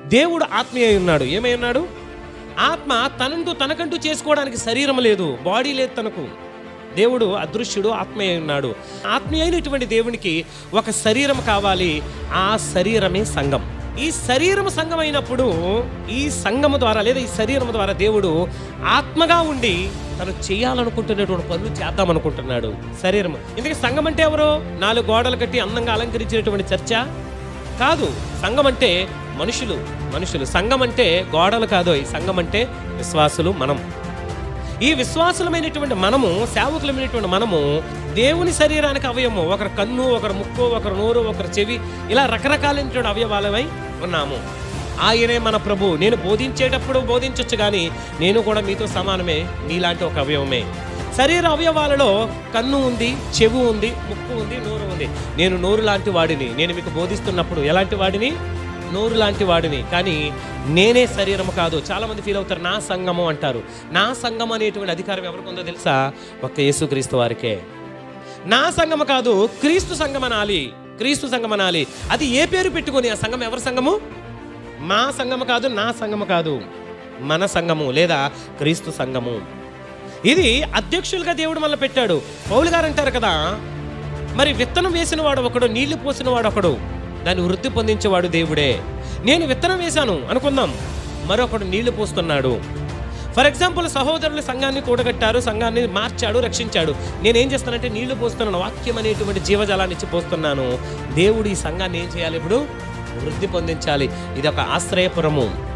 దేవుడు ఆత్మీయ ఉన్నాడు ఏమై ఉన్నాడు ఆత్మ తనంటూ తనకంటూ చేసుకోవడానికి శరీరం లేదు బాడీ లేదు తనకు దేవుడు అదృశ్యుడు ఆత్మీయ ఉన్నాడు ఆత్మీయ అయినటువంటి దేవునికి ఒక శరీరం కావాలి ఆ శరీరమే సంఘం ఈ శరీరం సంఘం అయినప్పుడు ఈ సంఘము ద్వారా లేదా ఈ శరీరం ద్వారా దేవుడు ఆత్మగా ఉండి తను చేయాలనుకుంటున్నటువంటి పనులు చేద్దామనుకుంటున్నాడు శరీరం ఇందుకే సంఘం అంటే ఎవరు నాలుగు గోడలు కట్టి అందంగా అలంకరించినటువంటి చర్చ కాదు సంఘం అంటే మనుషులు మనుషులు సంఘం అంటే గోడలు కాదు ఈ సంఘం అంటే విశ్వాసులు మనం ఈ విశ్వాసులమైనటువంటి మనము సేవకులమైనటువంటి మనము దేవుని శరీరానికి అవయము ఒకరు కన్ను ఒకరు ముక్కు ఒకరు నోరు ఒకరు చెవి ఇలా రకరకాలైనటువంటి అవయవాలమై ఉన్నాము ఆయనే మన ప్రభు నేను బోధించేటప్పుడు బోధించవచ్చు కానీ నేను కూడా మీతో సమానమే నీలాంటి ఒక అవయవమే శరీర అవయవాలలో కన్ను ఉంది చెవు ఉంది ముక్కు ఉంది నోరు ఉంది నేను నోరు లాంటి వాడిని నేను మీకు బోధిస్తున్నప్పుడు ఎలాంటి వాడిని నోరు లాంటి వాడిని కానీ నేనే శరీరము కాదు చాలా మంది ఫీల్ అవుతారు నా సంఘము అంటారు నా సంఘం అనేటువంటి అధికారం ఎవరికి ఉందో తెలుసా ఒక్క యేసుక్రీస్తు వారికే నా సంఘము కాదు క్రీస్తు సంఘం అనాలి క్రీస్తు సంఘం అనాలి అది ఏ పేరు పెట్టుకొని ఆ సంఘం ఎవరి సంఘము మా సంఘము కాదు నా సంఘము కాదు మన సంఘము లేదా క్రీస్తు సంఘము ఇది అధ్యక్షులుగా దేవుడు మనల్ని పెట్టాడు పౌలు గారు అంటారు కదా మరి విత్తనం వేసిన వాడు ఒకడు నీళ్లు పోసిన వాడు ఒకడు దాన్ని వృద్ధి పొందించేవాడు దేవుడే నేను విత్తనం వేశాను అనుకుందాం మరొకడు నీళ్లు పోస్తున్నాడు ఫర్ ఎగ్జాంపుల్ సహోదరులు సంఘాన్ని కూడగట్టారు సంఘాన్ని మార్చాడు రక్షించాడు నేనేం చేస్తానంటే నీళ్లు పోస్తున్నాను వాక్యం అనేటువంటి జీవజలాన్ని ఇచ్చి పోస్తున్నాను దేవుడు ఈ సంఘాన్ని ఏం చేయాలి ఇప్పుడు వృద్ధి పొందించాలి ఇది ఒక ఆశ్రయపురము